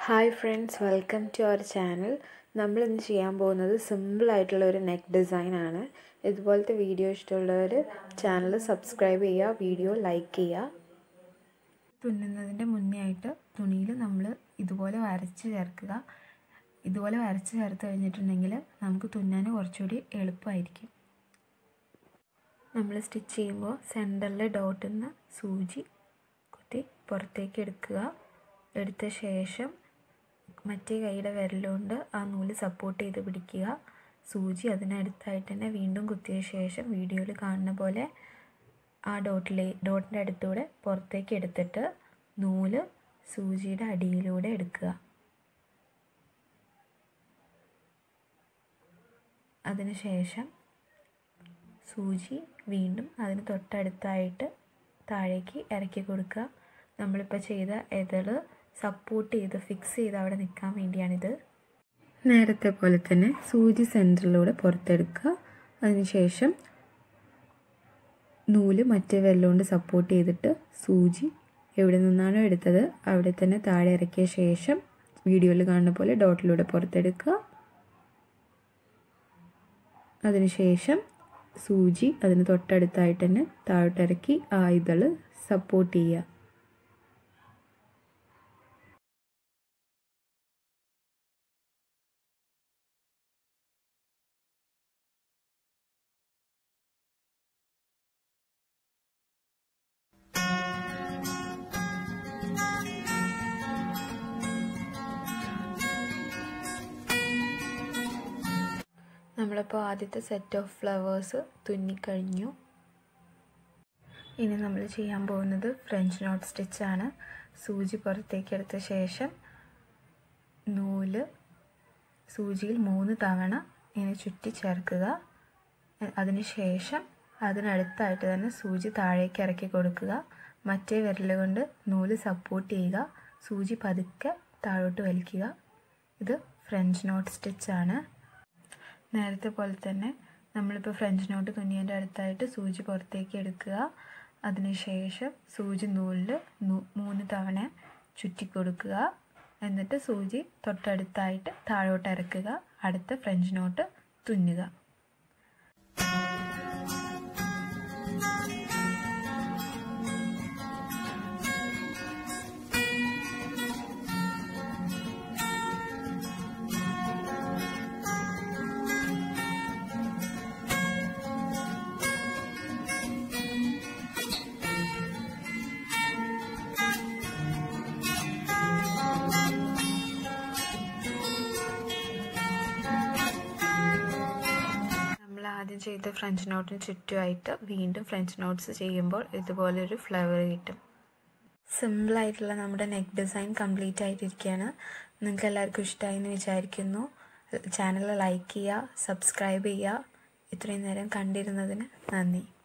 hi friends welcome to our channel നമ്മൾ ഇന്ന് ചെയ്യാൻ പോകുന്നത് സിമ്പിൾ ആയിട്ടുള്ള ഒരു നെക്ക് ഡിസൈൻ ആണ് ഇതുപോലത്തെ വീഡിയോ ഇഷ്ടമുള്ളവർ ചാനൽ സബ്സ്ക്രൈബ് ചെയ്യുക വീഡിയോ ലൈക്ക് ചെയ്യുക തുന്നുന്നതിൻ്റെ മുന്നേ ആയിട്ട് തുണിയിൽ നമ്മൾ ഇതുപോലെ വരച്ച് ചേർക്കുക ഇതുപോലെ വരച്ച് ചേർത്ത് കഴിഞ്ഞിട്ടുണ്ടെങ്കിൽ നമുക്ക് തുന്നാൻ കുറച്ചുകൂടി എളുപ്പമായിരിക്കും നമ്മൾ സ്റ്റിച്ച് ചെയ്യുമ്പോൾ സെൻറ്ററിൽ ഡോട്ടിൽ നിന്ന് സൂചി കുത്തി പുറത്തേക്ക് എടുക്കുക എടുത്ത ശേഷം മറ്റേ കൈയുടെ വിരലുകൊണ്ട് ആ നൂല് സപ്പോർട്ട് ചെയ്ത് പിടിക്കുക സൂചി അതിനടുത്തായിട്ട് തന്നെ വീണ്ടും കുത്തിയ ശേഷം വീഡിയോയിൽ കാണുന്ന പോലെ ആ ഡോട്ടിലെ ഡോട്ടിൻ്റെ അടുത്തൂടെ പുറത്തേക്ക് എടുത്തിട്ട് നൂല് സൂചിയുടെ അടിയിലൂടെ എടുക്കുക അതിനുശേഷം സൂചി വീണ്ടും അതിന് തൊട്ടടുത്തായിട്ട് താഴേക്ക് ഇറക്കി കൊടുക്കുക നമ്മളിപ്പോൾ ചെയ്ത എതൾ സപ്പോർട്ട് ചെയ്ത് ഫിക്സ് ചെയ്ത് അവിടെ നിൽക്കാൻ വേണ്ടിയാണിത് നേരത്തെ പോലെ തന്നെ സൂചി സെൻറ്ററിലൂടെ പുറത്തെടുക്കുക അതിനുശേഷം നൂല് മറ്റേ വെല്ലുകൊണ്ട് സപ്പോർട്ട് ചെയ്തിട്ട് സൂചി എവിടെ നിന്നാണോ എടുത്തത് അവിടെ തന്നെ താഴെ ഇറക്കിയ ശേഷം വീഡിയോയിൽ കാണുന്ന പോലെ ഡോട്ടിലൂടെ പുറത്തെടുക്കുക അതിനുശേഷം സൂചി അതിന് തൊട്ടടുത്തായിട്ട് തന്നെ താഴോട്ടിറക്കി ആ ഇതൾ സപ്പോർട്ട് ചെയ്യുക നമ്മളിപ്പോൾ ആദ്യത്തെ സെറ്റ് ഓഫ് ഫ്ലവേഴ്സ് തുന്നിക്കഴിഞ്ഞു ഇനി നമ്മൾ ചെയ്യാൻ പോകുന്നത് ഫ്രഞ്ച് നോട്ട് സ്റ്റിച്ചാണ് സൂചി പുറത്തേക്ക് എടുത്ത ശേഷം നൂല് സൂചിയിൽ മൂന്ന് തവണ ഇങ്ങനെ ചുറ്റി ചേർക്കുക അതിനുശേഷം അതിനടുത്തായിട്ട് തന്നെ സൂചി താഴേക്ക് ഇറക്കി കൊടുക്കുക മറ്റേ വിരൽ കൊണ്ട് നൂല് സപ്പോർട്ട് ചെയ്യുക സൂചി പതുക്കെ താഴോട്ട് വലിക്കുക ഇത് ഫ്രഞ്ച് നോട്ട് സ്റ്റിച്ചാണ് നേരത്തെ പോലെ തന്നെ നമ്മളിപ്പോൾ ഫ്രഞ്ച് നോട്ട് തുന്നിയതിൻ്റെ അടുത്തായിട്ട് സൂചി പുറത്തേക്ക് എടുക്കുക അതിനുശേഷം സൂചി നൂലിൽ മൂന്ന് തവണ ചുറ്റിക്കൊടുക്കുക എന്നിട്ട് സൂചി തൊട്ടടുത്തായിട്ട് താഴോട്ട് ഇറക്കുക അടുത്ത ഫ്രഞ്ച് നോട്ട് തുന്നുക ആദ്യം ചെയ്ത ഫ്രഞ്ച് നോട്ടിന് ചുറ്റുമായിട്ട് വീണ്ടും ഫ്രഞ്ച് നോട്ട്സ് ചെയ്യുമ്പോൾ ഇതുപോലൊരു ഫ്ലവർ കിട്ടും സിമ്പിളായിട്ടുള്ള നമ്മുടെ നെക്ക് ഡിസൈൻ കംപ്ലീറ്റ് ആയിട്ടിരിക്കുകയാണ് നിങ്ങൾക്ക് എല്ലാവർക്കും ഇഷ്ടമായി എന്ന് വിചാരിക്കുന്നു ചാനൽ ലൈക്ക് ചെയ്യുക സബ്സ്ക്രൈബ് ചെയ്യുക ഇത്രയും നേരം കണ്ടിരുന്നതിന് നന്ദി